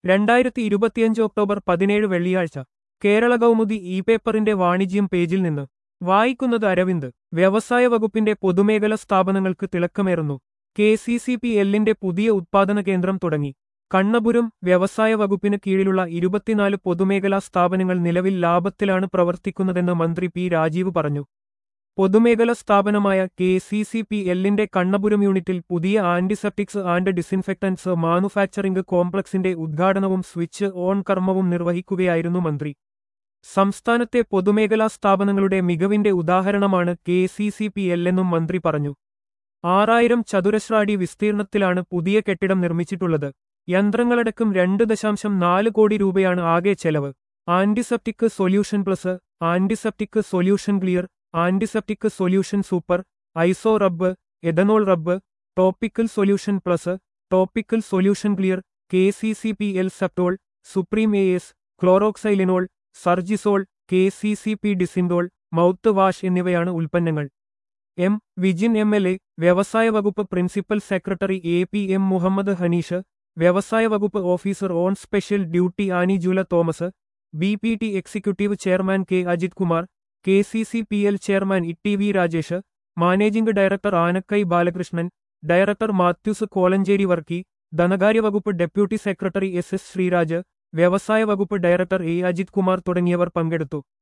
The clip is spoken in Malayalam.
രണ്ടായിരത്തി ഇരുപത്തിയഞ്ച് ഒക്ടോബർ പതിനേഴ് വെള്ളിയാഴ്ച കേരള കൗമുദി ഇ പേപ്പറിന്റെ വാണിജ്യം പേജിൽ നിന്ന് വായിക്കുന്നത് അരവിന്ദ് വ്യവസായ വകുപ്പിന്റെ പൊതുമേഖല സ്ഥാപനങ്ങൾക്ക് തിളക്കമേറുന്നു കെ സി സി പി എല്ലിന്റെ പുതിയ ഉത്പാദന കേന്ദ്രം തുടങ്ങി കണ്ണപുരം വ്യവസായ വകുപ്പിന് കീഴിലുള്ള ഇരുപത്തിനാല് പൊതുമേഖലാ സ്ഥാപനങ്ങൾ നിലവിൽ ലാഭത്തിലാണ് പ്രവർത്തിക്കുന്നതെന്ന് മന്ത്രി പി രാജീവ് പറഞ്ഞു പൊതുമേഖല സ്ഥാപനമായ കെ സി സി പി എല്ലിന്റെ കണ്ണപുരം യൂണിറ്റിൽ പുതിയ ആന്റിസെപ്റ്റിക്സ് ആൻഡ് ഡിസിൻഫെക്ടൻസ് മാനുഫാക്ചറിംഗ് കോംപ്ലക്സിന്റെ ഉദ്ഘാടനവും സ്വിച്ച് ഓൺ കർമ്മവും നിർവഹിക്കുകയായിരുന്നു മന്ത്രി സംസ്ഥാനത്തെ പൊതുമേഖലാ സ്ഥാപനങ്ങളുടെ മികവിന്റെ ഉദാഹരണമാണ് കെ സി സി പി എല്ലെന്നും മന്ത്രി പറഞ്ഞു ആറായിരം ചതുരശ്രാടി വിസ്തീർണത്തിലാണ് പുതിയ കെട്ടിടം നിർമ്മിച്ചിട്ടുള്ളത് യന്ത്രങ്ങളടക്കം രണ്ട് ദശാംശം നാല് കോടി രൂപയാണ് ആകെ ചെലവ് antiseptic solution plus antiseptic solution clear antiseptic solution super iso rub ethanol rub topical solution plus topical solution clear K C C P L Septol supreme A S chloroxylenol Surgisol K C C P Disindol mouth wash എന്നിവയാണ് ഉൽപ്പന്നങ്ങൾ M Vijin M L A വ്യവസായ വകുപ്പ് principal secretary A P M Muhammad Hanish വ്യവസായ വകുപ്പ് officer on special duty Annie Jula Thomas B P T executive chairman K Ajith Kumar K C C P L chairman E V Rajesh managing director Anakkai Balakrishnan director Mathews Kolenchery Varkey ധനകാര്യ വകുപ്പ് deputy secretary S S Sreeraj വ്യവസായ വകുപ്പ് ഡയറക്ടർ എ അജിത് കുമാർ തുടങ്ങിയവർ പങ്കെടുത്തു